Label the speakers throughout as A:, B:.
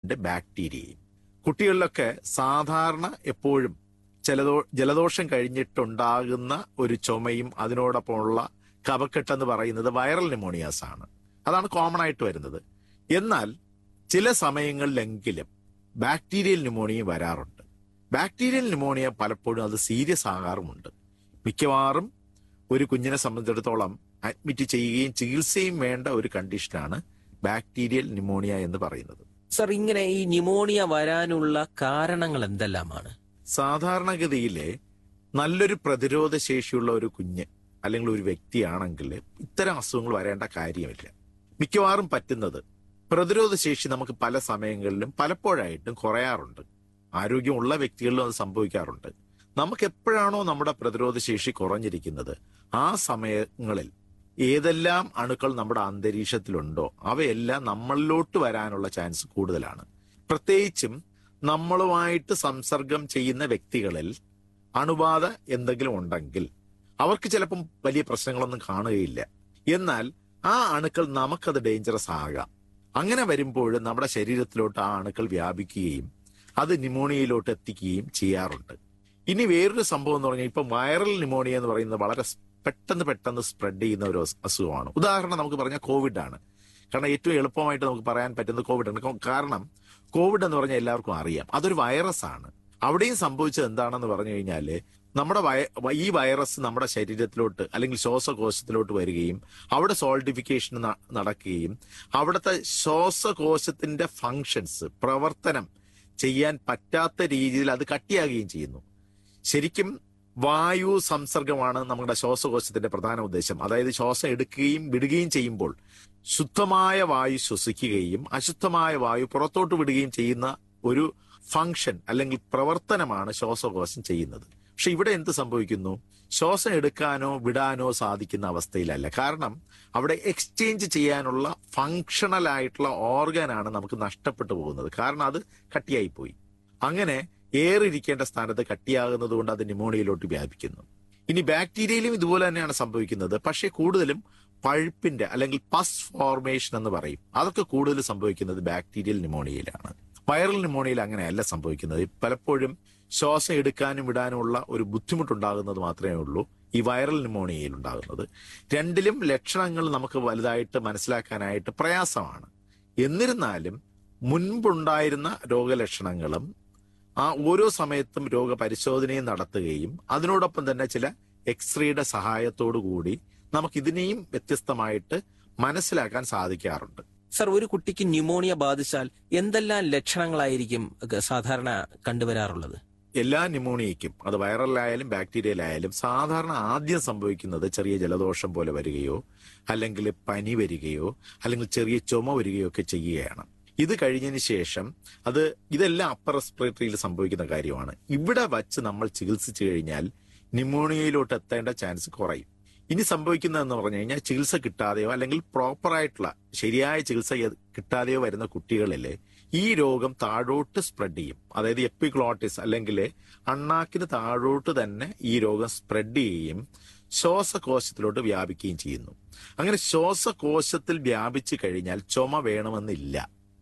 A: രണ്ട് ബാക്ടീരിയയും കുട്ടികളിലൊക്കെ സാധാരണ എപ്പോഴും ജലദോ ജലദോഷം കഴിഞ്ഞിട്ടുണ്ടാകുന്ന ഒരു ചുമയും അതിനോടൊപ്പമുള്ള കഫക്കെട്ടെന്ന് പറയുന്നത് വൈറൽ ന്യൂമോണിയാസ് ആണ് അതാണ് കോമൺ ആയിട്ട് വരുന്നത് എന്നാൽ ചില സമയങ്ങളിലെങ്കിലും ബാക്ടീരിയൽ ന്യൂമോണിയ വരാറുണ്ട് ബാക്ടീരിയൽ ന്യൂമോണിയ പലപ്പോഴും അത് സീരിയസ് ആകാറുമുണ്ട് മിക്കവാറും ഒരു കുഞ്ഞിനെ സംബന്ധിച്ചിടത്തോളം അഡ്മിറ്റ് ചെയ്യുകയും ചികിത്സയും വേണ്ട ഒരു കണ്ടീഷനാണ് ബാക്ടീരിയൽ ന്യൂമോണിയ എന്ന് പറയുന്നത്
B: സർ ഇങ്ങനെ ഈ ന്യൂമോണിയ വരാനുള്ള കാരണങ്ങൾ എന്തെല്ലാമാണ്
A: സാധാരണഗതിയിലെ നല്ലൊരു പ്രതിരോധ ശേഷിയുള്ള ഒരു കുഞ്ഞ് അല്ലെങ്കിൽ ഒരു വ്യക്തിയാണെങ്കിൽ ഇത്തരം അസുഖങ്ങൾ വരേണ്ട കാര്യമില്ല മിക്കവാറും പറ്റുന്നത് പ്രതിരോധ ശേഷി നമുക്ക് പല സമയങ്ങളിലും പലപ്പോഴായിട്ടും കുറയാറുണ്ട് ആരോഗ്യമുള്ള വ്യക്തികളിലും അത് സംഭവിക്കാറുണ്ട് നമുക്ക് എപ്പോഴാണോ നമ്മുടെ പ്രതിരോധ ശേഷി കുറഞ്ഞിരിക്കുന്നത് ആ സമയങ്ങളിൽ ഏതെല്ലാം അണുക്കൾ നമ്മുടെ അന്തരീക്ഷത്തിലുണ്ടോ അവയെല്ലാം നമ്മളിലോട്ട് വരാനുള്ള ചാൻസ് കൂടുതലാണ് പ്രത്യേകിച്ചും നമ്മളുമായിട്ട് സംസർഗം ചെയ്യുന്ന വ്യക്തികളിൽ അണുബാധ എന്തെങ്കിലും ഉണ്ടെങ്കിൽ അവർക്ക് ചിലപ്പം വലിയ പ്രശ്നങ്ങളൊന്നും കാണുകയില്ല എന്നാൽ ആ അണുക്കൾ നമുക്കത് ഡേഞ്ചറസ് ആകാം അങ്ങനെ വരുമ്പോൾ നമ്മുടെ ശരീരത്തിലോട്ട് ആ അണുക്കൾ വ്യാപിക്കുകയും അത് ന്യൂമോണിയയിലോട്ട് എത്തിക്കുകയും ചെയ്യാറുണ്ട് ഇനി വേറൊരു സംഭവം എന്ന് പറഞ്ഞാൽ ഇപ്പം വൈറൽ ന്യൂമോണിയ എന്ന് പറയുന്നത് വളരെ സ് പെട്ടെന്ന് പെട്ടെന്ന് സ്പ്രെഡ് ചെയ്യുന്ന ഒരു അസു- അസുഖമാണ് ഉദാഹരണം നമുക്ക് പറഞ്ഞാൽ കോവിഡ് ആണ് കാരണം ഏറ്റവും എളുപ്പമായിട്ട് നമുക്ക് പറയാൻ പറ്റുന്നത് കോവിഡ് ആണ് കൊ- കാരണം കോവിഡ് എന്ന് പറഞ്ഞാൽ എല്ലാവർക്കും അറിയാം അതൊരു വൈറസ് ആണ് അവിടെയും സംഭവിച്ചത് എന്താണെന്ന് പറഞ്ഞു കഴിഞ്ഞാല് നമ്മുടെ വയ- ഈ വൈറസ് നമ്മുടെ ശരീരത്തിലോട്ട് അല്ലെങ്കിൽ ശ്വാസകോശത്തിലോട്ട് വരികയും അവിടെ സോൾഡിഫിക്കേഷൻ നടക്കുകയും അവിടുത്തെ ശ്വാസകോശത്തിന്റെ ഫങ്ഷൻസ് പ്രവർത്തനം ചെയ്യാൻ പറ്റാത്ത രീതിയിൽ അത് കട്ടിയാകുകയും ചെയ്യുന്നു ശരിക്കും വായു സംസർഗമാണ് നമ്മുടെ ശ്വാസകോശത്തിന്റെ പ്രധാന ഉദ്ദേശം അതായത് ശ്വാസം എടുക്കുകയും വിടുകയും ചെയ്യുമ്പോൾ ശുദ്ധമായ വായു ശ്വസിക്കുകയും അശുദ്ധമായ വായു പുറത്തോട്ട് വിടുകയും ചെയ്യുന്ന ഒരു ഫങ്ഷൻ അല്ലെങ്കിൽ പ്രവർത്തനമാണ് ശ്വാസകോശം ചെയ്യുന്നത് പക്ഷെ ഇവിടെ എന്ത് സംഭവിക്കുന്നു ശ്വാസം എടുക്കാനോ വിടാനോ സാധിക്കുന്ന അവസ്ഥയിലല്ല കാരണം അവിടെ എക്സ്ചേഞ്ച് ചെയ്യാനുള്ള ഫങ്ഷണൽ ആയിട്ടുള്ള ഓർഗനാണ് നമുക്ക് നഷ്ടപ്പെട്ടു പോകുന്നത് കാരണം അത് കട്ടിയായി പോയി അങ്ങനെ ഏറിരിക്കേണ്ട സ്ഥാനത്ത് കട്ടിയാകുന്നത് കൊണ്ട് അത് ന്യൂമോണിയയിലോട്ട് വ്യാപിക്കുന്നു ഇനി ബാക്ടീരിയയിലും ഇതുപോലെ തന്നെയാണ് സംഭവിക്കുന്നത് പക്ഷേ കൂടുതലും പഴുപ്പിന്റെ അല്ലെങ്കിൽ പസ് ഫോർമേഷൻ എന്ന് പറയും അതൊക്കെ കൂടുതൽ സംഭവിക്കുന്നത് ബാക്ടീരിയൽ ന്യൂമോണിയയിലാണ് വൈറൽ ന്യൂമോണിയയിൽ അങ്ങനെയല്ല സംഭവിക്കുന്നത് പലപ്പോഴും ശ്വാസം എടുക്കാനും വിടാനുമുള്ള ഒരു ബുദ്ധിമുട്ടുണ്ടാകുന്നത് മാത്രമേ ഉള്ളൂ ഈ വൈറൽ ന്യൂമോണിയയിൽ ഉണ്ടാകുന്നത് രണ്ടിലും ലക്ഷണങ്ങൾ നമുക്ക് വലുതായിട്ട് മനസ്സിലാക്കാനായിട്ട് പ്രയാസമാണ് എന്നിരുന്നാലും മുൻപുണ്ടായിരുന്ന രോഗലക്ഷണങ്ങളും ആ ഓരോ സമയത്തും രോഗപരിശോധനയും നടത്തുകയും അതിനോടൊപ്പം തന്നെ ചില എക്സ്റേയുടെ സഹായത്തോടു കൂടി നമുക്ക് ഇതിനെയും വ്യത്യസ്തമായിട്ട് മനസ്സിലാക്കാൻ സാധിക്കാറുണ്ട്
B: സർ ഒരു കുട്ടിക്ക് ന്യൂമോണിയ ബാധിച്ചാൽ എന്തെല്ലാം ലക്ഷണങ്ങളായിരിക്കും ഗ- സാധാരണ കണ്ടുവരാറുള്ളത്
A: എല്ലാ ന്യൂമോണിയയ്ക്കും അത് വൈറലായാലും ബാക്ടീരിയലായാലും സാധാരണ ആദ്യം സംഭവിക്കുന്നത് ചെറിയ ജലദോഷം പോലെ വരികയോ അല്ലെങ്കിൽ പനി വരികയോ അല്ലെങ്കിൽ ചെറിയ ചുമ വരികയോ ഒക്കെ ചെയ്യുകയാണ് ഇത് കഴിഞ്ഞതിന് ശേഷം അത് ഇതെല്ലാം അപ്പർ റെസ്പിറേറ്ററിയിൽ സംഭവിക്കുന്ന കാര്യമാണ് ഇവിടെ വച്ച് നമ്മൾ ചികിത്സിച്ചു കഴിഞ്ഞാൽ ന്യൂമോണിയയിലോട്ട് എത്തേണ്ട ചാൻസ് കുറയും ഇനി സംഭവിക്കുന്നതെന്ന് പറഞ്ഞു കഴിഞ്ഞാൽ ചികിത്സ കിട്ടാതെയോ അല്ലെങ്കിൽ പ്രോപ്പർ ആയിട്ടുള്ള ശരിയായ ചികിത്സ യ- കിട്ടാതെയോ വരുന്ന കുട്ടികളിൽ ഈ രോഗം താഴോട്ട് സ്പ്രെഡ് ചെയ്യും അതായത് എപ്പിക്ലോട്ടിസ് അല്ലെങ്കിൽ അണ്ണാക്കിന് താഴോട്ട് തന്നെ ഈ രോഗം സ്പ്രെഡ് ചെയ്യുകയും ശ്വാസകോശത്തിലോട്ട് വ്യാപിക്കുകയും ചെയ്യുന്നു അങ്ങനെ ശ്വാസകോശത്തിൽ വ്യാപിച്ചു കഴിഞ്ഞാൽ ചുമ വേണമെന്നില്ല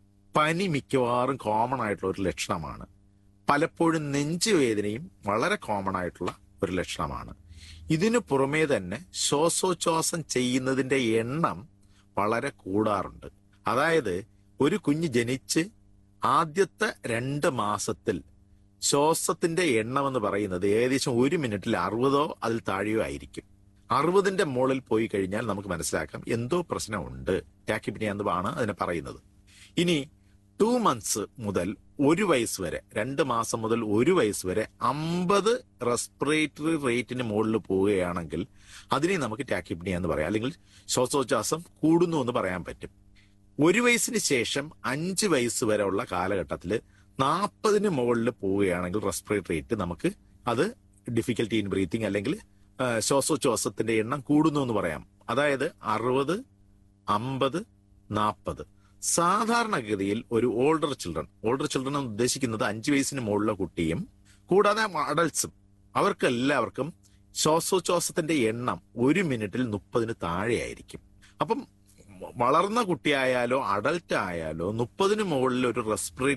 A: പനി മിക്കവാറും കോമൺ ആയിട്ടുള്ള ഒരു ലക്ഷണമാണ് പലപ്പോഴും നെഞ്ചുവേദനയും വളരെ കോമൺ ആയിട്ടുള്ള ഒരു ലക്ഷണമാണ് ഇതിനു പുറമേ തന്നെ ശ്വാസോച്ഛ്വാസം ചെയ്യുന്നതിന്റെ എണ്ണം വളരെ കൂടാറുണ്ട് അതായത് ഒരു കുഞ്ഞ് ജനിച്ച് ആദ്യത്തെ രണ്ട് മാസത്തിൽ ശ്വാസത്തിന്റെ എണ്ണം എന്ന് പറയുന്നത് ഏകദേശം ഒരു മിനിറ്റിൽ അറുപതോ അതിൽ താഴെയോ ആയിരിക്കും അറുപതിന്റെ മുകളിൽ പോയി കഴിഞ്ഞാൽ നമുക്ക് മനസ്സിലാക്കാം എന്തോ പ്രശ്നമുണ്ട് ടാക്കിപ്പിനിയ എന്നാണ് അതിനെ പറയുന്നത് ഇനി ടു മന്ത്സ് മുതൽ ഒരു വയസ്സ് വരെ രണ്ട് മാസം മുതൽ ഒരു വയസ്സ് വരെ അമ്പത് റെസ്പിറേറ്ററി റേറ്റിന് മുകളിൽ പോവുകയാണെങ്കിൽ അതിനെ നമുക്ക് ടാക്കിപ്പിനിയ എന്ന് പറയാം അല്ലെങ്കിൽ ശ്വാസോച്ഛ്വാസം കൂടുന്നു എന്ന് പറയാൻ പറ്റും ഒരു വയസ്സിന് ശേഷം അഞ്ച് വയസ്സ് വരെ ഉള്ള കാലഘട്ടത്തിൽ നാൽപ്പതിന് മുകളിൽ പോവുകയാണെങ്കിൽ റെസ്പിറേറ്ററി റേറ്റ് നമുക്ക് അത് ഡിഫിക്കൽട്ടി ഇൻ ബ്രീത്തിങ് അല്ലെങ്കിൽ ആ, ശ്വാസോച്ഛ്വാസത്തിന്റെ എണ്ണം കൂടുന്നു എന്ന് പറയാം അതായത് അറുപത് അമ്പത് നാൽപ്പത് സാധാരണഗതിയിൽ ഒരു ഓൾഡർ ചിൽഡ്രൻ ഓൾഡർ ചിൽഡ്രൻ എന്ന് ഉദ്ദേശിക്കുന്നത് അഞ്ച് വയസ്സിന് മുകളിലുള്ള കുട്ടിയും കൂടാതെ അഡൽട്സും അവർക്ക് എല്ലാവർക്കും ശ്വാസോച്ഛ്വാസത്തിന്റെ എണ്ണം ഒരു മിനിറ്റിൽ മുപ്പതിന് താഴെയായിരിക്കും അപ്പം വളർന്ന കുട്ടിയായാലോ അഡൽട്ട് ആയാലോ മുപ്പതിന് മുകളിൽ ഒരു റെസ്പിറേറ്ററി